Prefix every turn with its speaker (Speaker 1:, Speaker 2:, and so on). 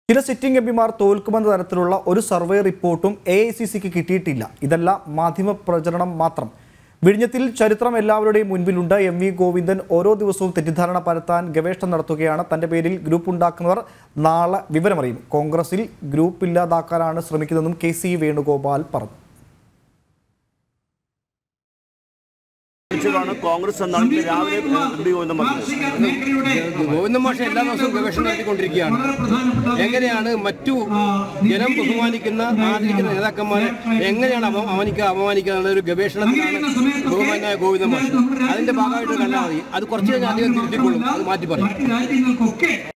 Speaker 1: ചില സിറ്റിംഗ് എംപിമാർ തോൽക്കുമെന്ന തരത്തിലുള്ള ഒരു സർവേ റിപ്പോർട്ടും എ ഐ സി സിക്ക് കിട്ടിയിട്ടില്ല ഇതെല്ലാം മാധ്യമ പ്രചരണം മാത്രം വിഴിഞ്ഞത്തിൽ ചരിത്രം എല്ലാവരുടെയും മുൻപിലുണ്ട് എം വി ഗോവിന്ദൻ ഓരോ ദിവസവും തെറ്റിദ്ധാരണ പരത്താൻ ഗവേഷണം നടത്തുകയാണ് തന്റെ പേരിൽ ഗ്രൂപ്പ് ഉണ്ടാക്കുന്നവർ നാളെ വിവരമറിയും കോൺഗ്രസിൽ ഗ്രൂപ്പ് ഇല്ലാതാക്കാനാണ് ശ്രമിക്കുന്നതെന്നും കെ സി വേണുഗോപാൽ പറഞ്ഞു
Speaker 2: ാണ് കോൺഗ്രസ് എന്നാണ് ഇന്ന് രാവിലെ എം പി ഗോവിന്ദൻ പറഞ്ഞത്
Speaker 3: ഗോവിന്ദ മാഷ എല്ലാ ദിവസവും ഗവേഷണം നടത്തിക്കൊണ്ടിരിക്കുകയാണ് എങ്ങനെയാണ് മറ്റു ജനം ബഹുമാനിക്കുന്ന ആദരിക്കുന്ന നേതാക്കന്മാരെ എങ്ങനെയാണ് അപ- അപമാനിക്കുക അപമാനിക്കുക എന്നുള്ള ഒരു ഗവേഷണത്തിലാണ് ബഹുമാനായ ഗോവിന്ദ മാഷ് അതിന്റെ ഭാഗമായിട്ട് കണ്ടാൽ മതി അത് കുറച്ച് കഴിഞ്ഞാൽ അധികം തിരുത്തിക്കൊള്ളും അത് മാറ്റി പറയും
Speaker 4: രാജ്യങ്ങൾക്കൊക്കെ